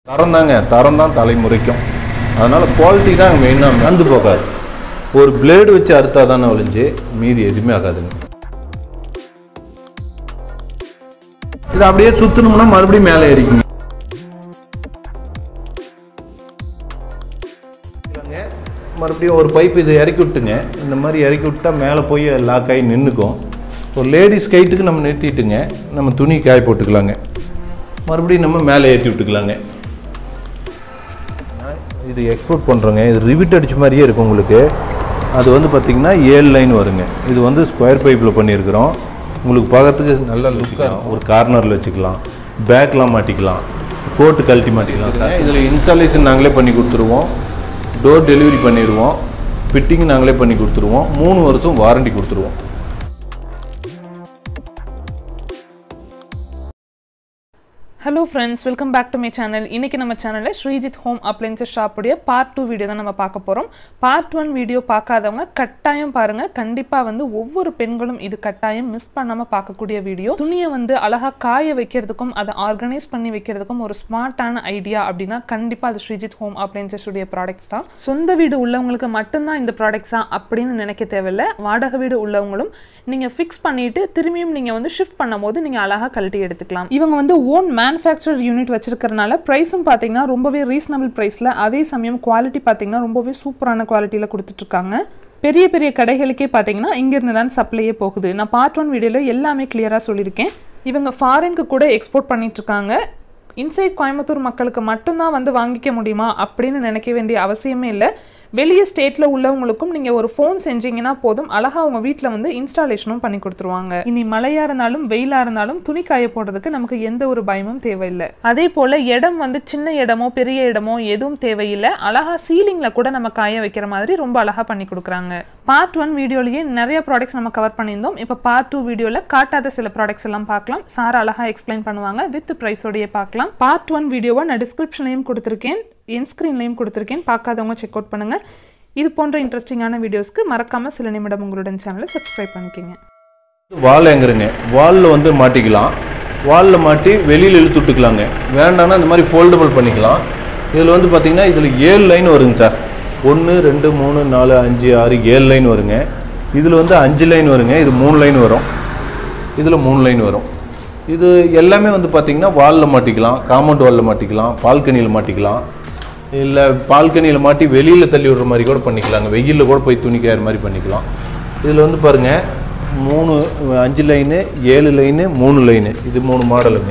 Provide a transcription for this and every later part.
தரம் தாங்க தரம் தான் தலைமுறைக்கும் அதனால் குவாலிட்டி தான் மெயினாக மறந்து போகாது ஒரு பிளேடு வச்சு அறுத்தா தானே ஒழிஞ்சு மீதி எதுவுமே ஆகாதுங்க இது அப்படியே சுற்றணும்னா மறுபடியும் மேலே ஏறிக்குங்க மறுபடியும் ஒரு பைப் இது இறக்கி விட்டுங்க இந்த மாதிரி இறக்கி விட்டா மேலே போய் லாக் ஆகி நின்றுக்கும் ஒரு லேடிஸ் கைட்டுக்கு நம்ம நிறுத்திட்டுங்க நம்ம துணி காய போட்டுக்கலாங்க மறுபடியும் நம்ம மேலே ஏற்றி விட்டுக்கலாங்க இது எக்ஸ்போர்ட் பண்ணுறோங்க இது ரிவிட் அடிச்ச மாதிரியே இருக்கும் உங்களுக்கு அது வந்து பார்த்திங்கன்னா ஏழு லைன் வருங்க இது வந்து ஸ்கொயர் பைப்பில் பண்ணியிருக்கிறோம் உங்களுக்கு பார்க்கறதுக்கு நல்ல லுக்காக ஒரு கார்னரில் வச்சுக்கலாம் பேக்லாம் மாட்டிக்கலாம் கோட்டு கழட்டி மாட்டிக்கலாம் இதில் இன்ஸ்டாலேஷன் நாங்களே பண்ணி கொடுத்துருவோம் டோர் டெலிவரி பண்ணிடுவோம் ஃபிட்டிங் நாங்களே பண்ணி கொடுத்துருவோம் மூணு வருஷம் வாரண்டி கொடுத்துருவோம் hello friends welcome back to my channel இன்னைக்கு நம்ம சேனலில் ஸ்ரீஜித் ஹோம் அப்ளைன்சஸ் ஷாப்புடைய பார்ட் டூ வீடியோ தான் நம்ம பார்க்க போகிறோம் பார்ட் ஒன் வீடியோ பார்க்காதவங்க கட்டாயம் பாருங்க கண்டிப்பாக வந்து ஒவ்வொரு பெண்களும் இது கட்டாயம் மிஸ் பண்ணாமல் பார்க்கக்கூடிய வீடியோ துணியை வந்து அழகாக காய வைக்கிறதுக்கும் அதை ஆர்கனைஸ் பண்ணி வைக்கிறதுக்கும் ஒரு ஸ்மார்ட்டான ஐடியா அப்படின்னா கண்டிப்பாக அது ஸ்ரீஜித் ஹோம் அப்ளைன்சஸ் உடைய ப்ராடக்ட்ஸ் தான் சொந்த வீடு உள்ளவங்களுக்கு மட்டும்தான் இந்த ப்ராடக்ட்ஸா அப்படின்னு நினைக்க தேவையில்ல வாடகை வீடு உள்ளவங்களும் நீங்கள் ஃபிக்ஸ் பண்ணிட்டு திரும்பியும் நீங்கள் வந்து ஷிஃப்ட் பண்ணும்போது நீங்கள் அழகாக கழட்டி எடுத்துக்கலாம் இவங்க வந்து ஓன் மேனுஃபேக்சர் யூனிட் வச்சிருக்கறனால ப்ரைஸும் பார்த்தீங்கன்னா ரொம்பவே ரீசனபிள் ப்ரைஸில் அதே சமயம் குவாலிட்டி பார்த்தீங்கன்னா ரொம்பவே சூப்பரான குவாலிட்டியில் கொடுத்துட்ருக்காங்க பெரிய பெரிய கடைகளுக்கே பார்த்தீங்கன்னா இங்கேருந்து தான் சப்ளையே போகுது நான் பார்ட் ஒன் வீடியோவில் எல்லாமே கிளியராக சொல்லியிருக்கேன் இவங்க ஃபாரினுக்கு கூட எக்ஸ்போர்ட் பண்ணிட்டு இருக்காங்க இன்சைட் கோயம்புத்தூர் மக்களுக்கு மட்டும்தான் வந்து வாங்கிக்க முடியுமா அப்படின்னு நினைக்க வேண்டிய அவசியமே இல்லை வெளியே ஸ்டேட்டில் உள்ளவங்களுக்கும் நீங்கள் ஒரு ஃபோன் செஞ்சீங்கன்னா போதும் அழகாக அவங்க வீட்டில் வந்து இன்ஸ்டாலேஷனும் பண்ணி கொடுத்துருவாங்க இனி மழையாக இருந்தாலும் வெயிலாக இருந்தாலும் துணி காய போடுறதுக்கு நமக்கு எந்த ஒரு பயமும் தேவையில்லை அதே போல் இடம் வந்து சின்ன இடமோ பெரிய இடமோ எதுவும் தேவையில்லை அழகாக சீலிங்கில் கூட நம்ம காய வைக்கிற மாதிரி ரொம்ப அழகாக பண்ணி கொடுக்குறாங்க பார்ட் ஒன் வீடியோலயே நிறைய ப்ராடக்ட்ஸ் நம்ம கவர் பண்ணியிருந்தோம் இப்போ பார்ட் டூ வீடியோவில் காட்டாத சில ப்ராடக்ட்ஸ் எல்லாம் பார்க்கலாம் சார் அழகாக எக்ஸ்பிளைன் பண்ணுவாங்க வித் ப்ரைஸோடையே பார்க்கலாம் பார்ட் ஒன் வீடியோவை நான் டிஸ்கிரிப்ஷன்லையும் கொடுத்துருக்கேன் என் ஸ்க்ரீன்லையும் கொடுத்துருக்கேன் பார்க்காதவங்க செக் அவுட் பண்ணுங்கள் இது போன்ற இன்ட்ரெஸ்டிங்கான வீடியோஸ்க்கு மறக்காமல் சில நிமிடம் உங்களுடன் சேனலை சப்ஸ்கிரைப் பண்ணிக்கோங்க வால் எங்கிறங்க வாலில் வந்து மாட்டிக்கலாம் வாலில் மாட்டி வெளியில் இழுத்து விட்டுக்கலாங்க வேண்டாம்னா இந்த மாதிரி ஃபோல்டபுள் பண்ணிக்கலாம் இதில் வந்து பார்த்தீங்கன்னா இதில் ஏழு லைன் வருங்க சார் ஒன்று ரெண்டு மூணு நாலு அஞ்சு ஆறு ஏழு லைன் வருங்க இதில் வந்து அஞ்சு லைன் வருங்க இது மூணு லைன் வரும் இதில் மூணு லைன் வரும் இது எல்லாமே வந்து பார்த்தீங்கன்னா வாலில் மாட்டிக்கலாம் காம்பவுண்ட் வாலில் மாட்டிக்கலாம் பால்கனியில் மாட்டிக்கலாம் இல்லை பால்கனியில் மாட்டி வெளியில் தள்ளி விடுற மாதிரி கூட பண்ணிக்கலாங்க வெயிலில் கூட போய் துணி காயிற மாதிரி பண்ணிக்கலாம் இதில் வந்து பாருங்கள் மூணு அஞ்சு லைனு ஏழு லைனு மூணு லைனு இது மூணு மாடலுங்க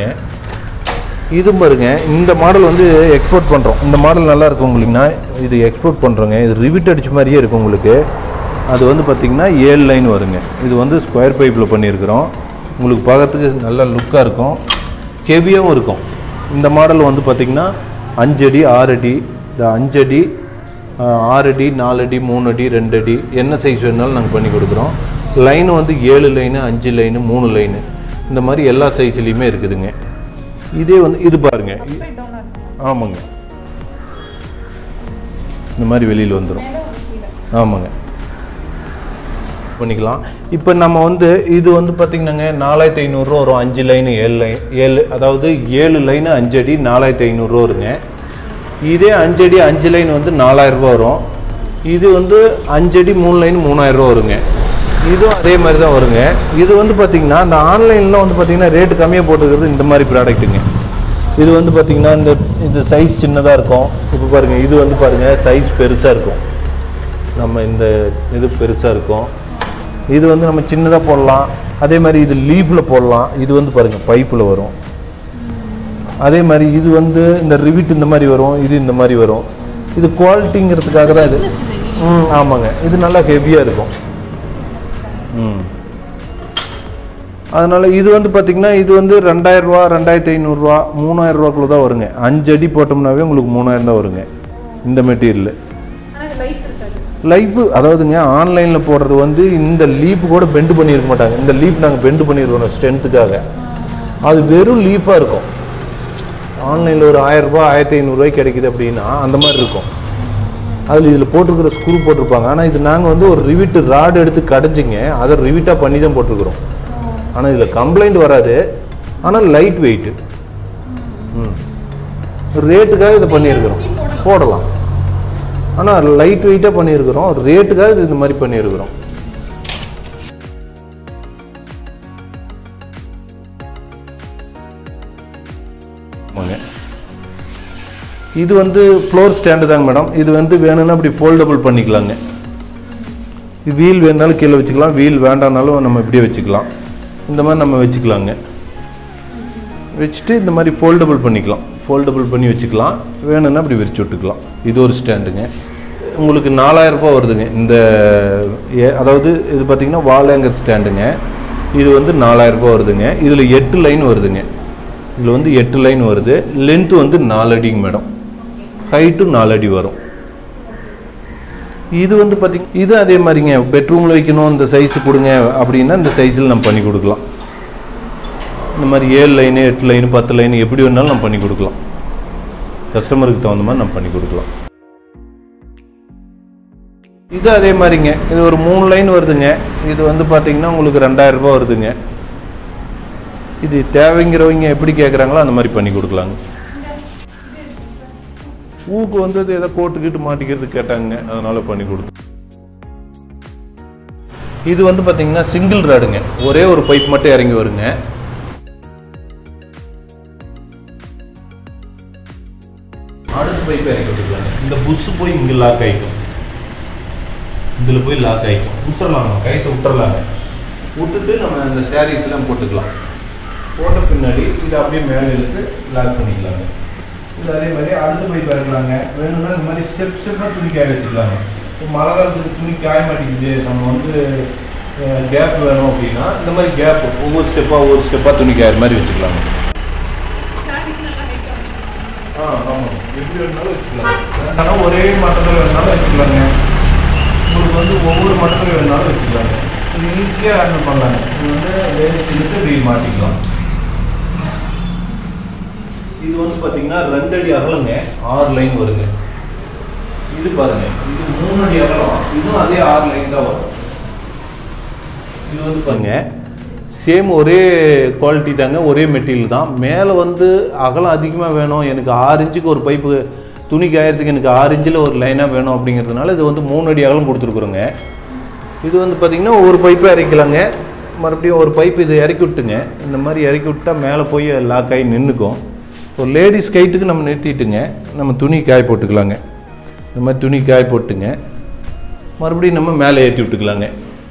இது பாருங்க இந்த மாடல் வந்து எக்ஸ்போர்ட் பண்ணுறோம் இந்த மாடல் நல்லா இருக்கும் உங்களுக்குன்னா இது எக்ஸ்போர்ட் பண்ணுறோங்க இது ரிவிட் அடிச்ச மாதிரியே இருக்கும் உங்களுக்கு அது வந்து பார்த்திங்கன்னா ஏழு லைன் வருங்க இது வந்து ஸ்கொயர் பைப்பில் பண்ணியிருக்கிறோம் உங்களுக்கு பார்க்கறதுக்கு நல்ல லுக்காக இருக்கும் ஹெவியாகவும் இருக்கும் இந்த மாடல் வந்து பார்த்திங்கன்னா அஞ்சடி ஆறு அடி இந்த அஞ்சடி ஆஹ், ஆறு அடி நாலு அடி மூணு அடி ரெண்டு அடி என்ன சைஸ் வேணாலும் நாங்கள் பண்ணி கொடுக்குறோம் லைன் வந்து ஏழு லைனு அஞ்சு லைனு மூணு லைனு இந்த மாதிரி எல்லா சைஸ்லேயுமே இருக்குதுங்க இதே வந்து இது பாருங்க ஆமாங்க இந்த மாதிரி வெளியில் வந்துடும் ஆமாங்க பண்ணிக்கலாம் இப்போ நம்ம வந்து இது வந்து பார்த்திங்கன்னாங்க நாலாயிரத்தி ஐநூறுரூவா வரும் அஞ்சு லைனு ஏழு லைன் ஏழு அதாவது ஏழு லைனு அஞ்சு அடி நாலாயிரத்தி ஐநூறுரூவா வருங்க இதே அஞ்சு அடி அஞ்சு லைன் வந்து நாலாயிரரூபா வரும் இது வந்து அஞ்சு அடி மூணு லைன் மூணாயிரரூவா வருங்க இதுவும் அதே மாதிரி தான் வருங்க இது வந்து பார்த்திங்கன்னா இந்த ஆன்லைன்லாம் வந்து பார்த்திங்கன்னா ரேட்டு கம்மியாக போட்டுக்கிறது இந்த மாதிரி ப்ராடக்ட்டுங்க இது வந்து பார்த்திங்கன்னா இந்த இது சைஸ் சின்னதாக இருக்கும் இப்போ பாருங்கள் இது வந்து பாருங்கள் சைஸ் பெருசாக இருக்கும் நம்ம இந்த இது பெருசாக இருக்கும் இது வந்து நம்ம சின்னதாக போடலாம் அதே மாதிரி இது லீஃபில் போடலாம் இது வந்து பாருங்கள் பைப்பில் வரும் அதே மாதிரி இது வந்து இந்த ரிவிட் இந்த மாதிரி வரும் இது இந்த மாதிரி வரும் இது குவாலிட்டிங்கிறதுக்காக தான் இது ம் ஆமாங்க இது நல்லா ஹெவியாக இருக்கும் ம் அதனால் இது வந்து பார்த்திங்கன்னா இது வந்து ரெண்டாயிரரூவா ரெண்டாயிரத்தி ஐநூறுரூவா மூணாயிரரூவாக்குள்ள தான் வருங்க அஞ்சு அடி போட்டோம்னாவே உங்களுக்கு மூணாயிரம் தான் வருங்க இந்த மெட்டீரியல் லைஃப் அதாவதுங்க ஆன்லைனில் போடுறது வந்து இந்த லீப் கூட பெண்டு பண்ணியிருக்க மாட்டாங்க இந்த லீப் நாங்கள் பெண்டு பண்ணியிருக்கோம் ஸ்ட்ரென்த்துக்காக அது வெறும் லீஃபாக இருக்கும் ஆன்லைனில் ஒரு ஆயிரரூபா ஆயிரத்தி ஐநூறுரூவாய்க்கு கிடைக்குது அப்படின்னா அந்த மாதிரி இருக்கும் அதில் இதில் போட்டிருக்கிற ஸ்க்ரூ போட்டிருப்பாங்க ஆனால் இது நாங்கள் வந்து ஒரு ரிவிட் ராடு எடுத்து கடைஞ்சிங்க அதை ரிவிட்டாக பண்ணி தான் போட்டிருக்கிறோம் ஆனால் இதில் கம்ப்ளைண்ட் வராது ஆனால் லைட் வெயிட்டு ம் ரேட்டுக்காக இதை பண்ணியிருக்கிறோம் போடலாம் ஆனால் லைட் வெயிட்டாக பண்ணியிருக்கிறோம் ரேட்டுக்காக இது இந்த மாதிரி பண்ணியிருக்கிறோம் ஆமாங்க இது வந்து ஃப்ளோர் ஸ்டாண்டு தாங்க மேடம் இது வந்து வேணும்னா அப்படி ஃபோல்டபுள் பண்ணிக்கலாங்க இது வீல் வேணுனாலும் கீழே வச்சுக்கலாம் வீல் வேண்டாம்னாலும் நம்ம இப்படியே வச்சுக்கலாம் இந்த மாதிரி நம்ம வச்சுக்கலாங்க வச்சுட்டு இந்த மாதிரி ஃபோல்டபுள் பண்ணிக்கலாம் ஃபோல்டபுள் பண்ணி வச்சுக்கலாம் வேணும்னா அப்படி விரிச்சு விட்டுக்கலாம் இது ஒரு ஸ்டாண்டுங்க உங்களுக்கு 4000 ரூபாய் வருதுங்க இந்த ஏ- அதாவது இது பார்த்தீங்கன்னா வாலேங்கர் ஸ்டாண்டுங்க இது வந்து 4000 ரூபாய் வருதுங்க இதில் எட்டு லைன் வருதுங்க இதில் வந்து எட்டு லைன் வருது லென்த் வந்து நாலு அடிங்க மேடம் ஹைட்டும் நாலு அடி வரும் இது வந்து பார்த்தீங்க இது அதே மாதிரிங்க பெட்ரூமில் வைக்கணும் இந்த சைஸ் கொடுங்க அப்படின்னா இந்த சைஸில் நம்ம பண்ணி கொடுக்கலாம் இந்த மாதிரி ஏழு லைனு எட்டு லைனு பத்து லைனு எப்படி வேணாலும் நம்ம பண்ணி கொடுக்கலாம் கஸ்டமருக்கு தகுந்த மாதிரி நம்ம பண்ணி கொடுக்கலாம் இது அதே மாதிரிங்க இது ஒரு மூணு லைன் வருதுங்க இது வந்து பார்த்தீங்கன்னா உங்களுக்கு ரெண்டாயிரம் ரூபாய் வருதுங்க இது தேவைங்கிறவங்க எப்படி கேட்குறாங்களோ அந்த மாதிரி பண்ணி கொடுக்கலாங்க ஊக்கு வந்து அது ஏதோ கோட்டுக்கிட்டு மாட்டிக்கிறது கேட்டாங்க அதனால பண்ணி கொடுத்தோம் இது வந்து பார்த்தீங்கன்னா சிங்கிள் ராடுங்க ஒரே ஒரு பைப் மட்டும் இறங்கி வருங்க அடுத்த பைப் இறக்கி விட்டுக்கலாங்க இந்த புஷ் போய் இங்கே லாக் ஆகிக்கும் இதில் போய் லாக் ஆகிக்கும் விட்டுறலாம் நம்ம கைத்தை விட்டுறலாங்க விட்டுட்டு நம்ம இந்த சாரீஸ்லாம் போட்டுக்கலாம் போட்ட பின்னாடி இதை அப்படியே மேலே இழுத்து லாக் பண்ணிக்கலாங்க இது அதே மாதிரி அடுத்த பைப் இறக்கலாங்க வேணும்னா இந்த மாதிரி ஸ்டெப் ஸ்டெப்பாக துணி காய வச்சுக்கலாங்க இப்போ மழை காலத்துக்கு துணி காய மாட்டேங்குது நம்ம வந்து கேப் வேணும் அப்படின்னா இந்த மாதிரி கேப் ஒவ்வொரு ஸ்டெப்பாக ஒவ்வொரு ஸ்டெப்பாக துணி காயிற மாதிரி வச்சுக்கலாங்க ஆ ஆமாம் எப்படி வேணாலும் வச்சுக்கலாம் வேணாலும் ஒரே மட்டத்தில் வேணாலும் வச்சுக்கலாங்க உங்களுக்கு வந்து ஒவ்வொரு மட்டத்தில் வேணாலும் வச்சுக்கலாங்க இது ஈஸியாக ஹேண்டில் பண்ணலாங்க இது வந்து லேடிஸ் இழுத்து இப்படி மாட்டிக்கலாம் இது வந்து பார்த்தீங்கன்னா ரெண்டு அடி அகலங்க ஆறு லைன் வருங்க இது பாருங்க இது மூணு அடி அகலம் இதுவும் அதே ஆறு லைன் தான் வரும் இது வந்து பாருங்க சேம் ஒரே குவாலிட்டி தாங்க ஒரே மெட்டீரியல் தான் மேலே வந்து அகலம் அதிகமாக வேணும் எனக்கு ஆறு இன்ச்சுக்கு ஒரு பைப்பு துணி காயறதுக்கு எனக்கு ஆறு இன்ச்சில் ஒரு லைனாக வேணும் அப்படிங்கிறதுனால இது வந்து மூணு அடி அகலம் கொடுத்துருக்குறோங்க இது வந்து பார்த்திங்கன்னா ஒரு பைப்பை இறக்கலாங்க மறுபடியும் ஒரு பைப் இது இறக்கி விட்டுங்க இந்த மாதிரி இறக்கி விட்டா மேலே போய் லாக் ஆகி நின்றுக்கும் ஒரு லேடிஸ் கைட்டுக்கு நம்ம நிறுத்திட்டுங்க நம்ம துணி காய போட்டுக்கலாங்க இந்த மாதிரி துணி காய போட்டுங்க மறுபடியும் நம்ம மேலே ஏற்றி விட்டுக்கலாங்க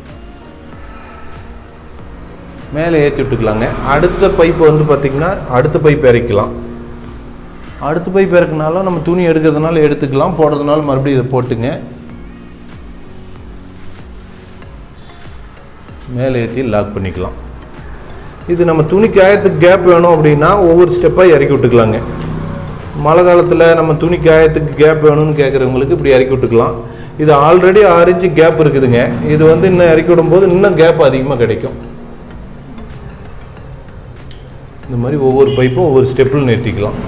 மேலே ஏற்றி விட்டுக்கலாங்க அடுத்த பைப்பை வந்து பார்த்திங்கன்னா அடுத்த பைப் இறக்கலாம் அடுத்த பைப் இறக்குனாலும் நம்ம துணி எடுக்கிறதுனால எடுத்துக்கலாம் போடுறதுனால மறுபடியும் இதை போட்டுங்க மேலே ஏற்றி லாக் பண்ணிக்கலாம் இது நம்ம துணி காயத்துக்கு கேப் வேணும் அப்படின்னா ஒவ்வொரு ஸ்டெப்பாக இறக்கி விட்டுக்கலாங்க மழை காலத்தில் நம்ம துணி காயத்துக்கு கேப் வேணும்னு கேட்குறவங்களுக்கு இப்படி இறக்கி விட்டுக்கலாம் இது ஆல்ரெடி ஆறு இன்ச்சு கேப் இருக்குதுங்க இது வந்து இன்னும் இறக்கி விடும்போது இன்னும் கேப் அதிகமாக கிடைக்கும் இந்த மாதிரி ஒவ்வொரு பைப்பும் ஒவ்வொரு ஸ்டெப்பில் நிறுத்திக்கலாம்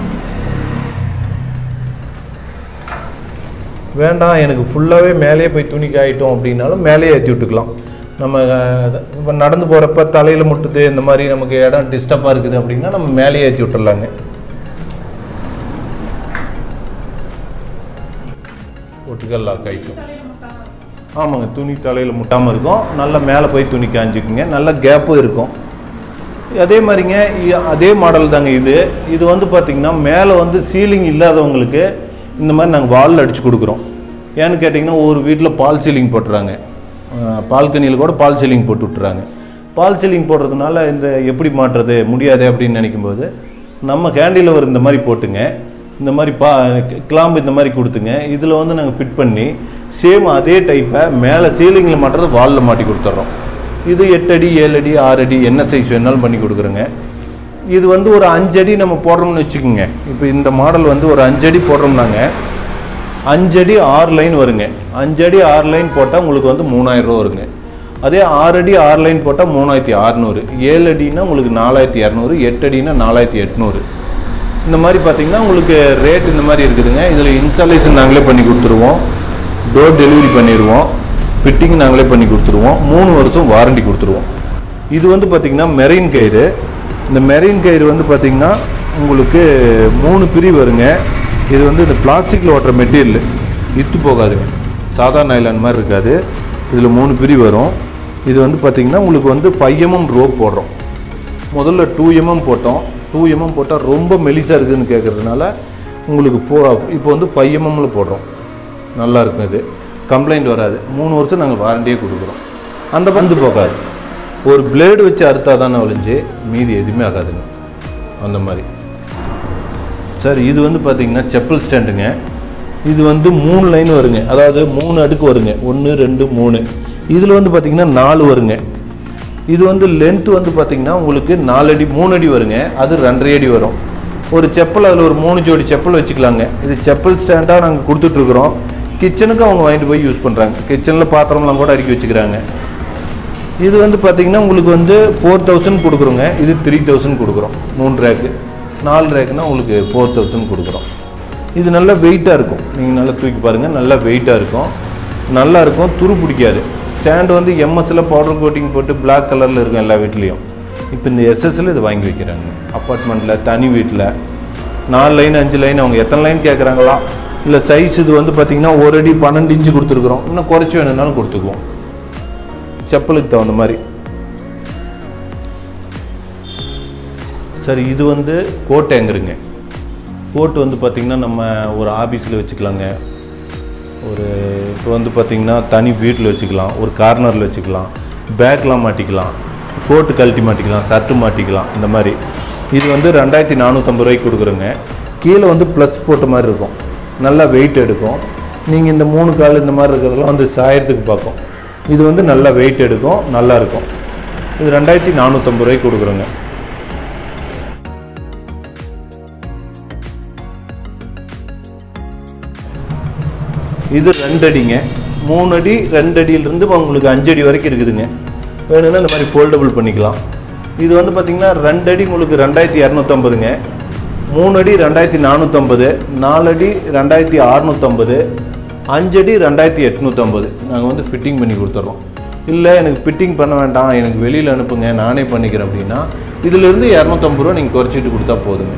வேண்டாம் எனக்கு ஃபுல்லாகவே மேலேயே போய் துணி காயிட்டோம் அப்படின்னாலும் மேலேயே ஏற்றி விட்டுக்கலாம் நம்ம இப்போ நடந்து போகிறப்ப தலையில் முட்டுது இந்த மாதிரி நமக்கு இடம் டிஸ்டர்பாக இருக்குது அப்படின்னா நம்ம மேலேயே ஏற்றி விட்டுறலாங்க ஒட்டுக்கல் லாக் ஆகிக்கும் ஆமாங்க துணி தலையில் முட்டாமல் இருக்கும் நல்லா மேலே போய் துணி காஞ்சிக்குங்க நல்ல கேப்பும் இருக்கும் அதே மாதிரிங்க இ- அதே மாடல் தாங்க இது இது வந்து பார்த்திங்கன்னா மேலே வந்து சீலிங் இல்லாதவங்களுக்கு இந்த மாதிரி நாங்கள் வாலில் அடித்து கொடுக்குறோம் ஏன்னு கேட்டிங்கன்னா ஒரு வீட்டில் பால் சீலிங் போட்டுறாங்க பால்கனியில் கூட பால் சீலிங் போட்டு விட்டுறாங்க பால் சீலிங் போடுறதுனால இந்த எப்படி மாட்டுறது முடியாது அப்படின்னு நினைக்கும்போது நம்ம கேண்டிலவர் இந்த மாதிரி போட்டுங்க இந்த மாதிரி பா கிளாம்பு இந்த மாதிரி கொடுத்துங்க இதில் வந்து நாங்கள் ஃபிட் பண்ணி சேம் அதே டைப்பை மேலே சீலிங்கில் மாட்டுறது வாலில் மாட்டி கொடுத்துட்றோம் இது எட்டு அடி ஏழு அடி ஆறு அடி என்ன சைஸ் வேணாலும் பண்ணி கொடுக்குறோங்க இது வந்து ஒரு அஞ்சடி நம்ம போடுறோம்னு வச்சுக்கோங்க இப்போ இந்த மாடல் வந்து ஒரு அஞ்சடி போடுறோம்னாங்க அஞ்சடி ஆறு லைன் வருங்க அஞ்சடி ஆறு லைன் போட்டால் உங்களுக்கு வந்து மூணாயிரம் ரூபா வருங்க அதே ஆறு அடி ஆறு லைன் போட்டால் மூணாயிரத்தி அறநூறு ஏழு அடினா உங்களுக்கு நாலாயிரத்தி இரநூறு எட்டு அடினா நாலாயிரத்தி எட்நூறு இந்த மாதிரி பார்த்தீங்கன்னா உங்களுக்கு ரேட் இந்த மாதிரி இருக்குதுங்க இதில் இன்ஸ்டாலேஷன் நாங்களே பண்ணி கொடுத்துருவோம் டோர் டெலிவரி பண்ணிடுவோம் ஃபிட்டிங் நாங்களே பண்ணி கொடுத்துருவோம் மூணு வருஷம் வாரண்டி கொடுத்துருவோம் இது வந்து பார்த்திங்கன்னா மெரெயின் கயிறு இந்த மெரெயின் கயிறு வந்து பார்த்திங்கன்னா உங்களுக்கு மூணு பிரிவு வருங்க இது வந்து இந்த பிளாஸ்டிக்கில் ஓட்டுற மெட்டீரியல் இத்து போகாதுங்க சாதா நைலான் மாதிரி இருக்காது இதில் மூணு பிரிவு வரும் இது வந்து பார்த்திங்கன்னா உங்களுக்கு வந்து ஃபைவ் எம்எம் ரோப் போடுறோம் முதல்ல டூ எம்எம் போட்டோம் டூ எம்எம் போட்டால் ரொம்ப மெலிசாக இருக்குதுன்னு கேட்குறதுனால உங்களுக்கு ஃபோ இப்போ வந்து ஃபைவ் எம்எம்மில் போடுறோம் நல்லா இருக்கும் இது கம்ப்ளைண்ட் வராது மூணு வருஷம் நாங்கள் வாரண்டியே கொடுக்குறோம் அந்த வந்து போகாது ஒரு பிளேடு வச்சு அறுத்தா தானே ஒழிஞ்சு மீதி எதுவுமே ஆகாதுங்க அந்த மாதிரி சார் இது வந்து பார்த்தீங்கன்னா செப்பல் ஸ்டாண்டுங்க இது வந்து மூணு லைன் வருங்க அதாவது மூணு அடுக்கு வருங்க ஒன்று ரெண்டு மூணு இதில் வந்து பார்த்தீங்கன்னா நாலு வருங்க இது வந்து லென்த் வந்து பார்த்தீங்கன்னா உங்களுக்கு நாலு அடி மூணு அடி வருங்க அது ரெண்டரை அடி வரும் ஒரு செப்பல் அதில் ஒரு மூணு ஜோடி செப்பல் வச்சுக்கலாங்க இது செப்பல் ஸ்டாண்டாக நாங்கள் கொடுத்துட்ருக்குறோம் கிச்சனுக்கு அவங்க வாங்கிட்டு போய் யூஸ் பண்ணுறாங்க கிச்சனில் பாத்திரம்லாம் கூட அடுக்கி வச்சுக்கிறாங்க இது வந்து பார்த்தீங்கன்னா உங்களுக்கு வந்து ஃபோர் தௌசண்ட் கொடுக்குறோங்க இது த்ரீ தௌசண்ட் கொடுக்குறோம் மூணு ரேக்கு நாலு ரேக்குனா உங்களுக்கு ஃபோர் தௌசண்ட் கொடுக்குறோம் இது நல்லா வெயிட்டாக இருக்கும் நீங்கள் நல்லா தூக்கி பாருங்கள் நல்லா வெயிட்டாக இருக்கும் நல்லா இருக்கும் துரு பிடிக்காது ஸ்டாண்ட் வந்து எம்எஸ்ல பவுடர் கோட்டிங் போட்டு Black கலரில் இருக்கும் எல்லா வீட்லேயும் இப்போ இந்த எஸ்எஸ்ல இது வாங்கி வைக்கிறாங்க அப்பார்ட்மெண்ட்டில் தனி வீட்டில் நாலு லைன் அஞ்சு லைன் அவங்க எத்தனை லைன் கேட்குறாங்களா இல்லை சைஸ் இது வந்து பார்த்தீங்கன்னா ஒரு அடி பன்னெண்டு இன்ச்சு கொடுத்துருக்குறோம் இன்னும் குறைச்சி வேணும்னாலும் கொடுத்துக்குவோம் செப்பலுக்கு தகுந்த மாதிரி சரி இது வந்து கோட் ஏங்கருங்க கோட் வந்து பார்த்திங்கன்னா நம்ம ஒரு ஆஃபீஸில் வச்சுக்கலாங்க ஒரு இப்போ வந்து பார்த்திங்கன்னா தனி வீட்டில் வச்சுக்கலாம் ஒரு கார்னரில் வச்சுக்கலாம் பேக்லாம் மாட்டிக்கலாம் கோட்டு கழட்டி மாட்டிக்கலாம் சர்ட்டு மாட்டிக்கலாம் இந்த மாதிரி இது வந்து ரெண்டாயிரத்தி நானூற்றம்பது ரூபாய்க்கு கொடுக்குறோங்க கீழே வந்து ப்ளஸ் போட்ட மாதிரி இருக்கும் நல்லா வெயிட் எடுக்கும் நீங்கள் இந்த மூணு கால் இந்த மாதிரி இருக்கிறதெல்லாம் வந்து சாயறதுக்கு பார்க்கும் இது வந்து நல்லா வெயிட் எடுக்கும் நல்லா இருக்கும் இது ரெண்டாயிரத்தி நானூற்றம்பது ரூபாய்க்கு கொடுக்குறோங்க இது ரெண்டு அடிங்க மூணு அடி ரெண்டு அடியிலிருந்து உங்களுக்கு அஞ்சு அடி வரைக்கும் இருக்குதுங்க வேணும்னா இந்த மாதிரி ஃபோல்டபுள் பண்ணிக்கலாம் இது வந்து பார்த்திங்கன்னா ரெண்டு அடி உங்களுக்கு ரெண்டாயிரத்தி இரநூத்தம்பதுங்க மூணு அடி ரெண்டாயிரத்தி நானூற்றம்பது நாலு அடி ரெண்டாயிரத்தி அறநூற்றம்பது அஞ்சு அடி ரெண்டாயிரத்தி எட்நூற்றம்பது நாங்கள் வந்து ஃபிட்டிங் பண்ணி கொடுத்துட்றோம் இல்லை எனக்கு ஃபிட்டிங் பண்ண வேண்டாம் எனக்கு வெளியில் அனுப்புங்க நானே பண்ணிக்கிறேன் அப்படின்னா இதிலிருந்து இரநூத்தம்பது ரூபா நீங்கள் குறைச்சிட்டு கொடுத்தா போதுங்க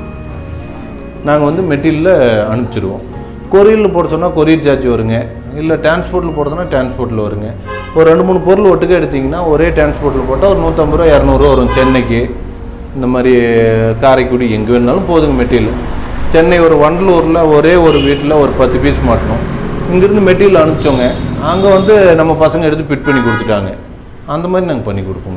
நாங்கள் வந்து மெட்டீரியலில் அனுப்பிச்சிடுவோம் கொரியரில் போட சொன்னால் கொரியர் சார்ஜ் வருங்க இல்லை டிரான்ஸ்போர்ட்டில் போடுறதுனா டிரான்ஸ்போர்ட்டில் வருங்க ஒரு ரெண்டு மூணு பொருள் ஒட்டுக்க எடுத்திங்கன்னா ஒரே டிரான்ஸ்போர்ட்டில் போட்டால் ஒரு நூற்றம்பது ரூபா இரநூறுவா வரும் சென்னைக்கு இந்த மாதிரி காரைக்குடி எங்கே வேணாலும் போதுங்க மெட்டீரியல் சென்னை ஒரு வண்டலூரில் ஒரே ஒரு வீட்டில் ஒரு பத்து பீஸ் மாட்டணும் இங்கேருந்து மெட்டீரியல் அனுப்பிச்சோங்க அங்கே வந்து நம்ம பசங்க எடுத்து ஃபிட் பண்ணி கொடுத்துட்டாங்க அந்த மாதிரி நாங்கள் பண்ணி கொடுப்போங்க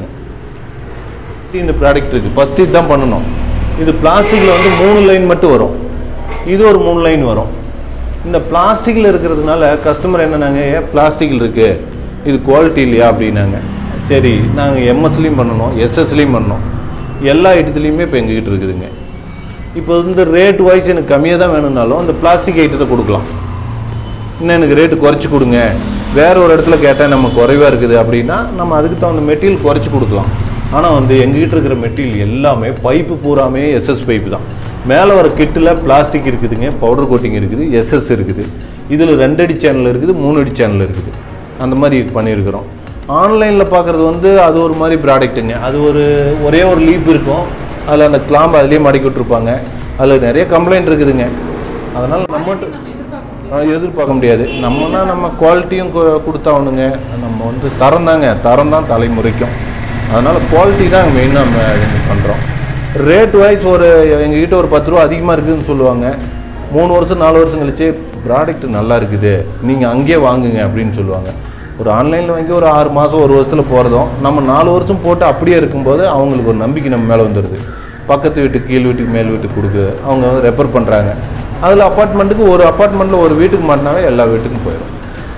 இந்த ப்ராடக்ட் இருக்குது ஃபஸ்ட்டு இதுதான் பண்ணணும் இது பிளாஸ்டிக்கில் வந்து மூணு லைன் மட்டும் வரும் இது ஒரு மூணு லைன் வரும் இந்த பிளாஸ்டிக்கில் இருக்கிறதுனால கஸ்டமர் என்னன்னாங்க ஏன் பிளாஸ்டிக்கில் இருக்குது இது குவாலிட்டி இல்லையா அப்படின்னாங்க சரி நாங்கள் எம்எஸ்லேயும் பண்ணணும் எஸ்எஸ்லேயும் பண்ணோம் எல்லா இடத்துலையுமே இப்போ எங்ககிட்ட இருக்குதுங்க இப்போ வந்து ரேட் வைஸ் எனக்கு கம்மியாக தான் வேணும்னாலும் அந்த பிளாஸ்டிக் ஐட்டத்தை கொடுக்கலாம் இன்னும் எனக்கு ரேட்டு குறைச்சி கொடுங்க வேற ஒரு இடத்துல கேட்டால் நம்ம குறைவாக இருக்குது அப்படின்னா நம்ம அதுக்கு தகுந்த மெட்டீரியல் குறைச்சி கொடுக்கலாம் ஆனால் வந்து எங்ககிட்ட இருக்கிற மெட்டீரியல் எல்லாமே பைப்பு பூராமே எஸ்எஸ் பைப்பு தான் மேலே வர கிட்டில் பிளாஸ்டிக் இருக்குதுங்க பவுடர் கோட்டிங் இருக்குது எஸ்எஸ் இருக்குது இதில் ரெண்டு அடி சேனல் இருக்குது மூணு அடி சேனல் இருக்குது அந்த மாதிரி பண்ணியிருக்கிறோம் ஆன்லைனில் பார்க்குறது வந்து அது ஒரு மாதிரி ப்ராடக்ட்டுங்க அது ஒரு ஒரே ஒரு லீப் இருக்கும் அதில் அந்த கிளாம்பு அதுலேயே மடக்கி விட்ருப்பாங்க அதில் நிறைய கம்ப்ளைண்ட் இருக்குதுங்க அதனால் நம்மகிட்ட ஆ, எதிர்பார்க்க முடியாது நம்மனா நம்ம குவாலிட்டியும் கு- கொடுத்தாகணுங்க நம்ம வந்து தரம் தாங்க தரம் தான் தலைமுறைக்கும் அதனால் குவாலிட்டி தான் மெயினாக நம்ம இது பண்ணுறோம் ரேட் வைஸ் ஒரு எங்ககிட்ட ஒரு பத்து ரூபா அதிகமாக இருக்குதுன்னு சொல்லுவாங்க மூணு வருஷம் நாலு வருஷம் கழிச்சு ப்ராடக்ட் நல்லா இருக்குது நீங்கள் அங்கேயே வாங்குங்க அப்படின்னு சொல்லுவாங்க ஒரு ஆன்லைனில் வாங்கி ஒரு ஆறு மாதம் ஒரு வருஷத்தில் போகிறதும் நம்ம நாலு வருஷம் போட்டு அப்படியே இருக்கும்போது அவங்களுக்கு ஒரு நம்பிக்கை நம்ம மேலே வந்துடுது பக்கத்து வீட்டுக்கு கீழ் வீட்டுக்கு மேல் வீட்டுக்கு கொடுக்குது அவங்க வந்து ரெஃபர் பண்ணுறாங்க அதில் அப்பார்ட்மெண்ட்டுக்கு ஒரு அப்பார்ட்மெண்ட்டில் ஒரு வீட்டுக்கு மாட்டினாவே எல்லா வீட்டுக்கும் போயிடும்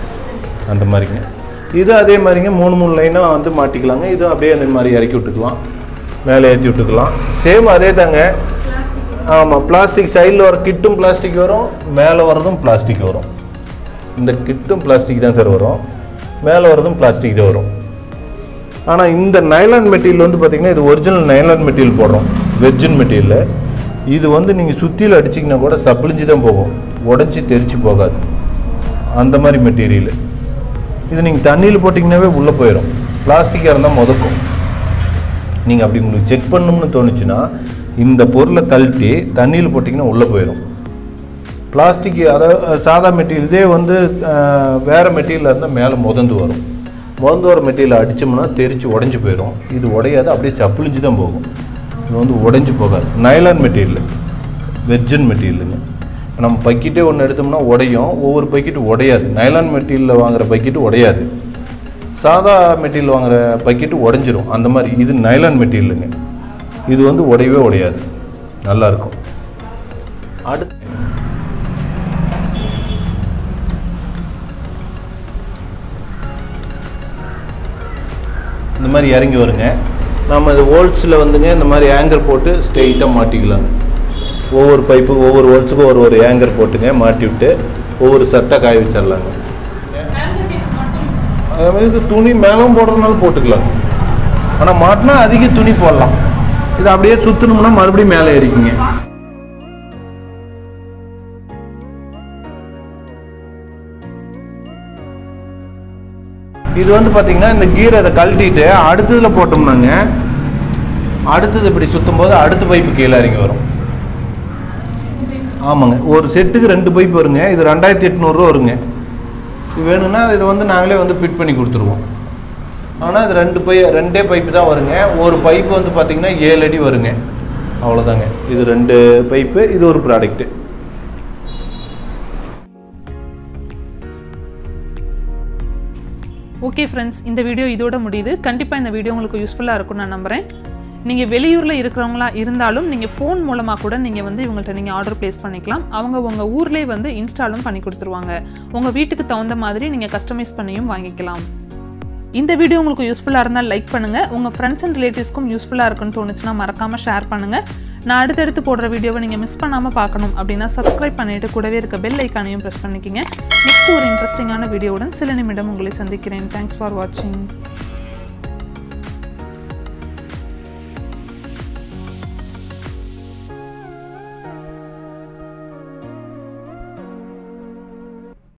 அந்த மாதிரிங்க இது அதே மாதிரிங்க மூணு மூணு லைனாக வந்து மாட்டிக்கலாங்க இது அப்படியே அந்த மாதிரி இறக்கி விட்டுக்கலாம் மேலே ஏற்றி விட்டுக்கலாம் சேம் அதே தாங்க ஆமாம் பிளாஸ்டிக் சைடில் வர கிட்டும் பிளாஸ்டிக் வரும் மேலே வரதும் பிளாஸ்டிக் வரும் இந்த கிட்டும் பிளாஸ்டிக் தான் சார் வரும் மேலே வரதும் பிளாஸ்டிக் தான் வரும் ஆனால் இந்த நைலான் மெட்டீரியல் வந்து பார்த்தீங்கன்னா இது ஒரிஜினல் நைலான் மெட்டீரியல் போடுறோம் வெர்ஜின் மெட்டீரியல் இது வந்து நீங்கள் சுத்தியில் அடிச்சிங்கன்னா கூட சப்பிளிஞ்சு தான் போகும் உடஞ்சி தெரிச்சு போகாது அந்த மாதிரி மெட்டீரியல் இது நீங்கள் தண்ணியில் போட்டிங்கன்னாவே உள்ளே போயிடும் பிளாஸ்டிக்காக இருந்தால் முதக்கும் நீங்கள் அப்படி உங்களுக்கு செக் பண்ணணும்னு தோணுச்சுன்னா இந்த பொருளை கழட்டி தண்ணியில் போட்டிங்கன்னா உள்ளே போயிடும் பிளாஸ்டிக் அதாவது சாதா மெட்டீரியல் இதே வந்து அஹ், வேற மெட்டீரியலாக இருந்தால் மேலே முதந்து வரும் முதந்து வர மெட்டீரியல் அடித்தோம்னா தெரிச்சு உடஞ்சி போயிடும் இது உடையாது அப்படியே சப்புளிஞ்சு தான் போகும் இது வந்து உடைஞ்சு போகாது நைலான் மெட்டீரியல் வெர்ஜின் மெட்டீரியலுங்க இப்ப நம்ம பக்கெட்டே ஒன்று எடுத்தோம்னா உடையும் ஒவ்வொரு பக்கெட்டு உடையாது நைலான் மெட்டீரியலில் வாங்குற பக்கெட்டு உடையாது சாதா மெட்டீரியல் வாங்குற பக்கெட்டு உடஞ்சிரும் அந்த மாதிரி இது நைலான் மெட்டீரியலுங்க இது வந்து உடையவே உடையாது நல்லாயிருக்கும் அடுத்து இந்த மாதிரி இறங்கி வருங்க நம்ம இது ஹோல்ஸில் வந்துங்க இந்த மாதிரி ஆங்கர் போட்டு ஸ்ட்ரெயிட்டாக மாட்டிக்கலாம் ஒவ்வொரு பைப்புக்கும் ஒவ்வொரு ஹோல்ஸுக்கும் ஒரு ஒரு ஏங்கர் போட்டுங்க மாட்டி விட்டு ஒவ்வொரு சட்டை காய வச்சிடலாங்க அதே மாதிரி இது துணி மேலும் போடுறதுனால போட்டுக்கலாம் ஆனால் மாட்டினா அதிக துணி போடலாம் இது அப்படியே சுற்றணும்னா மறுபடியும் மேலே ஏறிக்குங்க இது வந்து பார்த்தீங்கன்னா இந்த கீரை அதை கழட்டிட்டு அடுத்ததில் போட்டோம்னாங்க அடுத்தது இப்படி சுற்றும் போது அடுத்த பைப்பு கீழே இறங்கி வரும் ஆமாங்க ஒரு செட்டுக்கு ரெண்டு பைப் வருங்க இது ரெண்டாயிரத்தி எட்நூறுரூவா வருங்க இது வேணும்னா இதை வந்து நாங்களே வந்து ஃபிட் பண்ணி கொடுத்துருவோம் ஆனால் இது ரெண்டு பை ரெண்டே பைப்பு தான் வருங்க ஒரு பைப்பு வந்து பார்த்தீங்கன்னா ஏழு அடி வருங்க அவ்வளோதாங்க இது ரெண்டு பைப்பு இது ஒரு ப்ராடக்ட்டு ஓகே ஃப்ரெண்ட்ஸ் இந்த வீடியோ இதோட முடியுது கண்டிப்பாக இந்த வீடியோ உங்களுக்கு யூஸ்ஃபுல்லாக இருக்கும்னு நான் நம்புகிறேன் நீங்கள் வெளியூரில் இருக்கிறவங்களா இருந்தாலும் நீங்கள் ஃபோன் மூலமாக கூட நீங்கள் வந்து இவங்கள்ட்ட நீங்கள் ஆர்டர் ப்ளேஸ் பண்ணிக்கலாம் அவங்க உங்கள் ஊர்லேயே வந்து இன்ஸ்டாலும் பண்ணி கொடுத்துருவாங்க உங்கள் வீட்டுக்கு தகுந்த மாதிரி நீங்கள் கஸ்டமைஸ் பண்ணியும் வாங்கிக்கலாம் இந்த வீடியோ உங்களுக்கு யூஸ்ஃபுல்லாக இருந்தால் லைக் பண்ணுங்கள் உங்கள் ஃப்ரெண்ட்ஸ் அண்ட் ரிலேட்டிவ்ஸ்க்கும் யூஸ்ஃபுல்லாக இருக்குன்னு தோணுச்சுன்னா மறக்காமல் ஷேர் பண்ணுங்கள் நான் அடுத்தடுத்து போடுற வீடியோவை நீங்கள் மிஸ் பண்ணாமல் பார்க்கணும் அப்படின்னா சப்ஸ்கிரைப் பண்ணிவிட்டு கூடவே இருக்க பெல் ஐக்கானையும் ப்ரெஸ் பண்ணிக்கிங்க நெக்ஸ்ட் ஒரு இன்ட்ரெஸ்டிங்கான வீடியோவுடன் சில நிமிடம் உங்களை சந்திக்கிறேன் தேங்க்ஸ் ஃபார் வாட்சிங்